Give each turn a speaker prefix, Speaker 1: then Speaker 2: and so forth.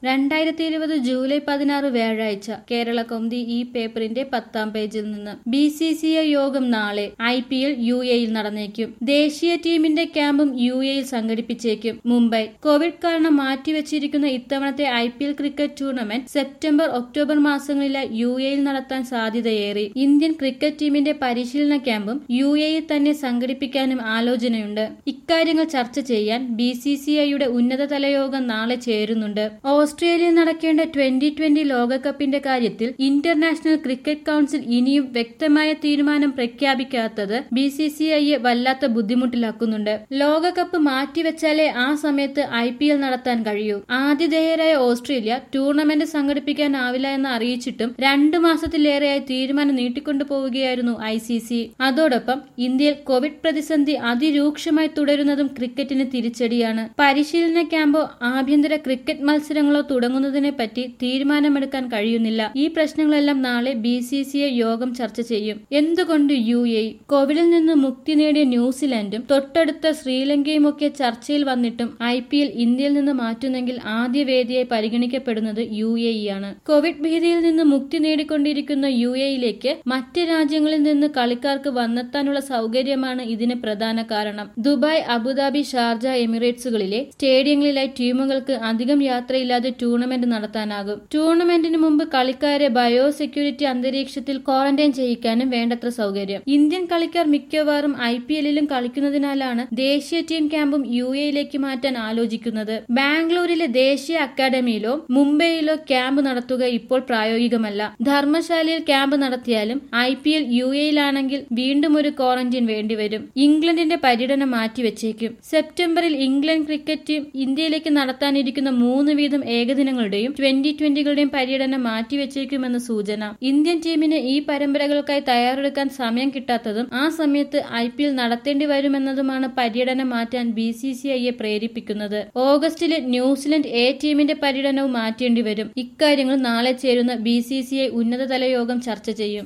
Speaker 1: രണ്ടായിരത്തി ഇരുപത് ജൂലൈ പതിനാറ് വ്യാഴാഴ്ച കേരള കൗമുദി ഈ പേപ്പറിന്റെ പത്താം പേജിൽ നിന്ന് ബി സി സി ഐ യോഗം നാളെ ഐ പി എൽ യു എയിൽ നടന്നേക്കും ദേശീയ ടീമിന്റെ ക്യാമ്പും യു എയിൽ സംഘടിപ്പിച്ചേക്കും മുംബൈ കോവിഡ് കാരണം മാറ്റിവെച്ചിരിക്കുന്ന ഇത്തവണത്തെ I P L cricket tournament September October മാസങ്ങളിലായി യു എയിൽ നടത്താൻ സാധ്യതയേറി ഇന്ത്യൻ ക്രിക്കറ്റ് ടീമിന്റെ പരിശീലന ക്യാമ്പും യു എയിൽ തന്നെ സംഘടിപ്പിക്കാനും ആലോചനയുണ്ട് ഇക്കാര്യങ്ങൾ ചർച്ച ചെയ്യാൻ ബി സി സി ഐയുടെ ഉന്നതതല യോഗം നാളെ ചേരുന്നുണ്ട് ഓസ്ട്രേലിയയിൽ നടക്കേണ്ട ട്വന്റി ട്വന്റി ലോകകപ്പിന്റെ കാര്യത്തിൽ ഇന്റർനാഷണൽ ക്രിക്കറ്റ് കൌൺസിൽ ഇനിയും വ്യക്തമായ തീരുമാനം പ്രഖ്യാപിക്കാത്തത് ബി സി സി ഐയെ വല്ലാത്ത ബുദ്ധിമുട്ടിലാക്കുന്നുണ്ട് ലോകകപ്പ് മാറ്റിവെച്ചാലേ ആ സമയത്ത് ഐ പി എൽ നടത്താൻ കഴിയൂ ആതിഥേയരായ ഓസ്ട്രേലിയ ടൂർണമെന്റ് സംഘടിപ്പിക്കാനാവില്ല എന്ന് അറിയിച്ചിട്ടും രണ്ടു മാസത്തിലേറെയായി തീരുമാനം നീട്ടിക്കൊണ്ടു പോവുകയായിരുന്നു ഐ സി സി അതോടൊപ്പം ഇന്ത്യയിൽ കോവിഡ് പ്രതിസന്ധി അതിരൂക്ഷമായി തുടരുന്നതും ക്രിക്കറ്റിന് തിരിച്ചടിയാണ് പരിശീലന ക്യാമ്പോ ആഭ്യന്തര ക്രിക്കറ്റ് മത്സരങ്ങളോ തുടങ്ങുന്നതിനെ പറ്റി തീരുമാനമെടുക്കാൻ കഴിയുന്നില്ല ഈ പ്രശ്നങ്ങളെല്ലാം നാളെ ബി സി സി ഐ യോഗം ചർച്ച ചെയ്യും എന്തുകൊണ്ട് യു എ കോവിഡിൽ നിന്ന് മുക്തി നേടിയ ന്യൂസിലാൻഡും തൊട്ടടുത്ത ശ്രീലങ്കയും ഒക്കെ ചർച്ചയിൽ വന്നിട്ടും ഐ പി എൽ ഇന്ത്യയിൽ നിന്ന് മാറ്റുന്നെങ്കിൽ ആദ്യ വേദിയായി പരിഗണിക്കപ്പെടുന്നത് യു എ ആണ് കോവിഡ് ഭീതിയിൽ നിന്ന് മുക്തി നേടിക്കൊണ്ടിരിക്കുന്ന യു എയിലേക്ക് മറ്റ് രാജ്യങ്ങളിൽ നിന്ന് കളിക്കാർക്ക് വന്നെത്താനുള്ള സൗകര്യമാണ് ഇതിന് പ്രധാന കാരണം ദുബായ് അബുദാബി ഷാർജ എമിറേറ്റ്സുകളിലെ സ്റ്റേഡിയങ്ങളിലായി ടീമുകൾക്ക് അധികം യാത്രയില്ലാതെ ടൂർണമെന്റ് നടത്താനാകും ടൂർണമെന്റിന് മുമ്പ് കളിക്കാരെ ബയോ സെക്യൂരിറ്റി അന്തരീക്ഷത്തിൽ ക്വാറന്റൈൻ ചെയ്യിക്കാനും വേണ്ടത്ര സൗകര്യം ഇന്ത്യൻ കളിക്കാർ മിക്കവാറും ഐ പി എല്ലിലും കളിക്കുന്നതിനാലാണ് ദേശീയ ടീം ക്യാമ്പും യു എയിലേക്ക് മാറ്റാൻ ആലോചിക്കുന്നത് ബാംഗ്ലൂരിലെ ദേശീയ അക്കാദമിയിലോ മുംബൈയിലോ ക്യാമ്പ് നടത്തുക ഇപ്പോൾ പ്രായോഗികമല്ല ധർമ്മശാലയിൽ ക്യാമ്പ് നടത്തിയാലും ഐ പി എൽ യു എയിലാണെങ്കിൽ വീണ്ടും ഒരു ക്വാറന്റൈൻ വേണ്ടിവരും ഇംഗ്ലണ്ടിന്റെ പര്യടനം മാറ്റിവെച്ചേക്കും സെപ്റ്റംബറിൽ ഇംഗ്ലണ്ട് ക്രിക്കറ്റ് ടീം ഇന്ത്യയിലേക്ക് നടത്താനിരിക്കുന്ന മൂന്ന് വീതം ഏകദിനങ്ങളുടെയും ട്വന്റി ട്വന്റികളുടെയും പര്യടനം മാറ്റിവെച്ചേക്കുമെന്ന് സൂചന ഇന്ത്യൻ ടീമിന് ഈ പരമ്പരകൾക്കായി തയ്യാറെടുക്കാൻ സമയം കിട്ടാത്തതും ആ സമയത്ത് ഐ പി എൽ നടത്തേണ്ടി വരുമെന്നതുമാണ് പര്യടനം മാറ്റാൻ ബി സി സി ഐയെ പ്രേരിപ്പിക്കുന്നത് ഓഗസ്റ്റിലെ ന്യൂസിലൻഡ് എ ടീമിന്റെ പര്യടനവും മാറ്റേണ്ടി വരും ഇക്കാര്യങ്ങൾ നാളെ ചേരുന്ന ബി സി സി ഐ ഉന്നതതല യോഗം ചർച്ച ചെയ്യും